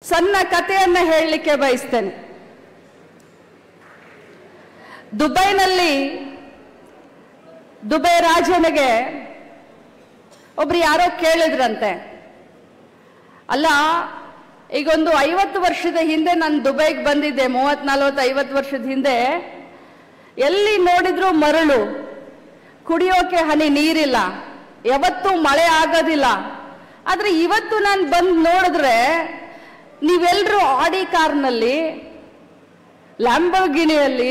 ಸಣ್ಣ ಕಥೆಯನ್ನ ಹೇಳಲಿಕ್ಕೆ ಬಯಸ್ತೇನೆ ದುಬೈನಲ್ಲಿ ದುಬೈ ರಾಜನಿಗೆ ಒಬ್ರು ಯಾರೋ ಕೇಳಿದ್ರಂತೆ ಅಲ್ಲ ಈಗೊಂದು ಐವತ್ತು ವರ್ಷದ ಹಿಂದೆ ನಾನು ದುಬೈಗೆ ಬಂದಿದ್ದೆ ಮೂವತ್ ನಲ್ವತ್ತು ಐವತ್ತು ವರ್ಷದ ಹಿಂದೆ ಎಲ್ಲಿ ನೋಡಿದ್ರು ಮರಳು ಕುಡಿಯೋಕೆ ಹನಿ ನೀರಿಲ್ಲ ಯಾವತ್ತೂ ಮಳೆ ಆಗೋದಿಲ್ಲ ಆದ್ರೆ ಇವತ್ತು ನಾನು ಬಂದು ನೋಡಿದ್ರೆ ನೀವೆಲ್ಲರೂ ಆಡಿ ಕಾರ್ನಲ್ಲಿ ಲ್ಯಾಂಬೋಗಿನಿಯಲ್ಲಿ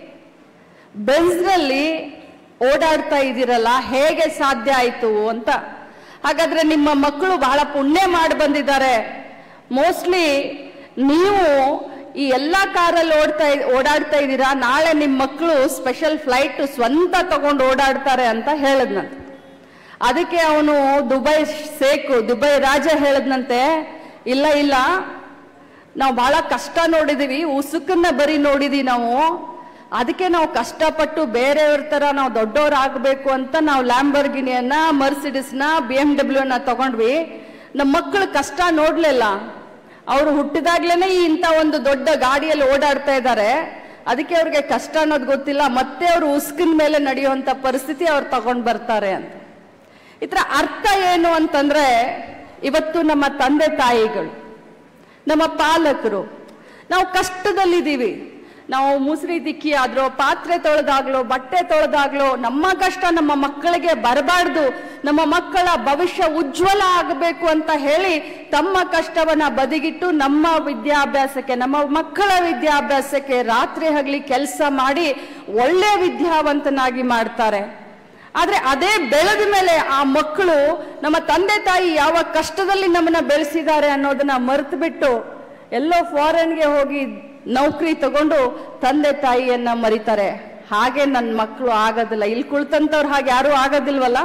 ಬೆನ್ಸ್ನಲ್ಲಿ ಓಡಾಡ್ತಾ ಇದ್ದೀರಲ್ಲ ಹೇಗೆ ಸಾಧ್ಯ ಆಯ್ತು ಅಂತ ಹಾಗಾದ್ರೆ ನಿಮ್ಮ ಮಕ್ಕಳು ಬಹಳ ಪುಣ್ಯ ಮಾಡಿ ಬಂದಿದ್ದಾರೆ ಮೋಸ್ಟ್ಲಿ ನೀವು ಈ ಎಲ್ಲಾ ಕಾರಲ್ಲಿ ಓಡ್ತಾ ಇದ್- ಓಡಾಡ್ತಾ ಇದ್ದೀರಾ ನಾಳೆ ನಿಮ್ಮ ಮಕ್ಕಳು ಸ್ಪೆಷಲ್ ಫ್ಲೈಟ್ ಸ್ವಂತ ತಗೊಂಡು ಓಡಾಡ್ತಾರೆ ಅಂತ ಹೇಳದ್ನಂತೆ ಅದಕ್ಕೆ ಅವನು ದುಬೈ ಸೇಕು ದುಬೈ ರಾಜ ಹೇಳದ್ನಂತೆ ಇಲ್ಲ ಇಲ್ಲ ನಾವು ಬಹಳ ಕಷ್ಟ ನೋಡಿದೀವಿ ಉಸುಕನ್ನ ಬರೀ ನೋಡಿದೀವಿ ನಾವು ಅದಕ್ಕೆ ನಾವು ಕಷ್ಟಪಟ್ಟು ಬೇರೆಯವ್ರ ತರ ನಾವು ದೊಡ್ಡವ್ರಾಗಬೇಕು ಅಂತ ನಾವು ಲ್ಯಾಂಬರ್ಗಿನಿಯನ್ನ ಮರ್ಸಿಡಿಸ್ನ ಬಿ ಎಂ ಡಬ್ಲ್ಯೂನ ತಗೊಂಡ್ವಿ ನಮ್ಮ ಮಕ್ಕಳು ಕಷ್ಟ ನೋಡ್ಲಿಲ್ಲ ಅವರು ಹುಟ್ಟಿದಾಗ್ಲೇನೆ ಈ ಇಂಥ ಒಂದು ದೊಡ್ಡ ಗಾಡಿಯಲ್ಲಿ ಓಡಾಡ್ತಾ ಇದ್ದಾರೆ ಅದಕ್ಕೆ ಅವ್ರಿಗೆ ಕಷ್ಟ ಅನ್ನೋದು ಗೊತ್ತಿಲ್ಲ ಮತ್ತೆ ಅವರು ಉಸ್ಕಿನ ಮೇಲೆ ನಡೆಯುವಂತ ಪರಿಸ್ಥಿತಿ ಅವ್ರು ತಗೊಂಡ್ ಬರ್ತಾರೆ ಅಂತ ಇದ್ರ ಅರ್ಥ ಏನು ಅಂತಂದ್ರೆ ಇವತ್ತು ನಮ್ಮ ತಂದೆ ತಾಯಿಗಳು ನಮ್ಮ ಪಾಲಕರು ನಾವು ಕಷ್ಟದಲ್ಲಿದ್ದೀವಿ ನಾವು ಮುಸುರಿ ದಿಕ್ಕಿ ಆದ್ರೋ ಪಾತ್ರೆ ತೊಳೆದಾಗ್ಲೋ ಬಟ್ಟೆ ತೊಳೆದಾಗ್ಲೋ ನಮ್ಮ ಕಷ್ಟ ನಮ್ಮ ಮಕ್ಕಳಿಗೆ ಬರಬಾರ್ದು ನಮ್ಮ ಮಕ್ಕಳ ಭವಿಷ್ಯ ಉಜ್ವಲ ಆಗಬೇಕು ಅಂತ ಹೇಳಿ ತಮ್ಮ ಕಷ್ಟವನ್ನ ಬದಿಗಿಟ್ಟು ನಮ್ಮ ವಿದ್ಯಾಭ್ಯಾಸಕ್ಕೆ ನಮ್ಮ ಮಕ್ಕಳ ವಿದ್ಯಾಭ್ಯಾಸಕ್ಕೆ ರಾತ್ರಿ ಹಗಲಿ ಕೆಲಸ ಮಾಡಿ ಒಳ್ಳೆ ವಿದ್ಯಾವಂತನಾಗಿ ಮಾಡ್ತಾರೆ ಆದ್ರೆ ಅದೇ ಬೆಳೆದ ಮೇಲೆ ಆ ಮಕ್ಕಳು ನಮ್ಮ ತಂದೆ ತಾಯಿ ಯಾವ ಕಷ್ಟದಲ್ಲಿ ನಮ್ಮನ್ನ ಬೆಳೆಸಿದ್ದಾರೆ ಅನ್ನೋದನ್ನ ಮರೆತು ಬಿಟ್ಟು ಎಲ್ಲೋ ಫಾರಿನ್ಗೆ ಹೋಗಿ ನೌಕರಿ ತಗೊಂಡು ತಂದೆ ತಾಯಿಯನ್ನ ಮರಿತಾರೆ ಹಾಗೆ ನನ್ನ ಮಕ್ಕಳು ಆಗೋದಿಲ್ಲ ಇಲ್ಲಿ ಕುಳಿತಂತವ್ರು ಹಾಗೆ ಯಾರು ಆಗೋದಿಲ್ವಲ್ಲ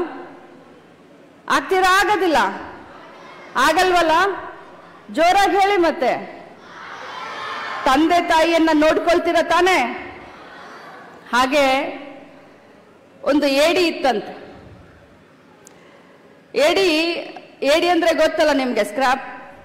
ಆಗ್ತೀರಾ ಆಗೋದಿಲ್ಲ ಆಗಲ್ವಲ್ಲ ಜೋರಾಗಿ ಹೇಳಿ ಮತ್ತೆ ತಂದೆ ತಾಯಿಯನ್ನ ನೋಡ್ಕೊಳ್ತೀರ ತಾನೇ ಹಾಗೆ ಒಂದು ಏಡಿ ಇತ್ತಂತೆ ಏಡಿ ಏಡಿ ಅಂದ್ರೆ ಗೊತ್ತಲ್ಲ ನಿಮ್ಗೆ ಸ್ಕ್ರಾಪ್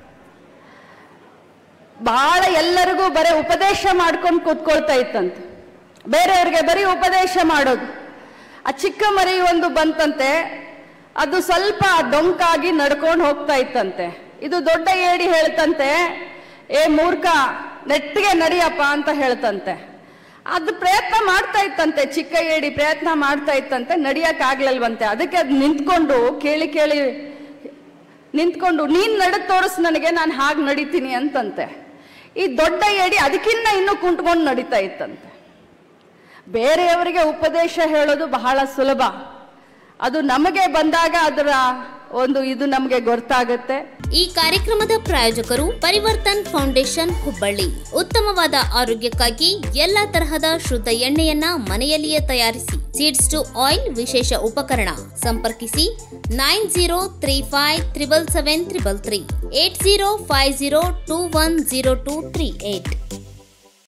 ಬಹಳ ಎಲ್ಲರಿಗೂ ಬರೀ ಉಪದೇಶ ಮಾಡ್ಕೊಂಡು ಕೂತ್ಕೊಳ್ತಾ ಇತ್ತಂತೆ ಬೇರೆಯವ್ರಿಗೆ ಬರೀ ಉಪದೇಶ ಮಾಡೋದು ಆ ಚಿಕ್ಕ ಮರಿ ಒಂದು ಬಂತಂತೆ ಅದು ಸ್ವಲ್ಪ ಡೊಂಕಾಗಿ ನಡ್ಕೊಂಡು ಹೋಗ್ತಾ ಇತ್ತಂತೆ ಇದು ದೊಡ್ಡ ಏಡಿ ಹೇಳ್ತಂತೆ ಏ ಮೂರ್ಖ ನೆಟ್ಟಿಗೆ ನಡಿಯಪ್ಪ ಅಂತ ಹೇಳ್ತಂತೆ ಅದು ಪ್ರಯತ್ನ ಮಾಡ್ತಾ ಇತ್ತಂತೆ ಚಿಕ್ಕ ಏಡಿ ಪ್ರಯತ್ನ ಮಾಡ್ತಾ ಇತ್ತಂತೆ ನಡಿಯಕ್ ಆಗ್ಲಿಲ್ವಂತೆ ಅದಕ್ಕೆ ಅದು ನಿಂತ್ಕೊಂಡು ಕೇಳಿ ಕೇಳಿ ನಿಂತ್ಕೊಂಡು ನೀನ್ ನಡದ್ ತೋರಿಸ್ ನನಗೆ ನಾನು ಹಾಗೆ ನಡಿತೀನಿ ಅಂತಂತೆ ಈ ದೊಡ್ಡ ಏಡಿ ಅದಕ್ಕಿನ್ನ ಇನ್ನೂ ಕುಂಟ್ಕೊಂಡು ನಡೀತಾ ಇತ್ತಂತೆ ಬೇರೆಯವರಿಗೆ ಉಪದೇಶ ಹೇಳೋದು ಬಹಳ ಸುಲಭ ಅದು ನಮಗೆ ಬಂದಾಗ ಅದರ ಒಂದು ಇದು ನಮಗೆ ಗೊತ್ತಾಗುತ್ತೆ ಈ ಕಾರ್ಯಕ್ರಮದ ಪ್ರಾಯೋಜಕರು ಪರಿವರ್ತನ್ ಫೌಂಡೇಶನ್ ಹುಬ್ಬಳ್ಳಿ ಉತ್ತಮವಾದ ಆರೋಗ್ಯಕ್ಕಾಗಿ ಎಲ್ಲಾ ತರಹದ ಶುದ್ಧ ಎಣ್ಣೆಯನ್ನ ಮನೆಯಲ್ಲಿಯೇ ತಯಾರಿಸಿ ಸೀಡ್ಸ್ ಟು ಆಯಿಲ್ ವಿಶೇಷ ಉಪಕರಣ ಸಂಪರ್ಕಿಸಿ nine zero three five triple seven triple three eight zero five zero two one zero two three eight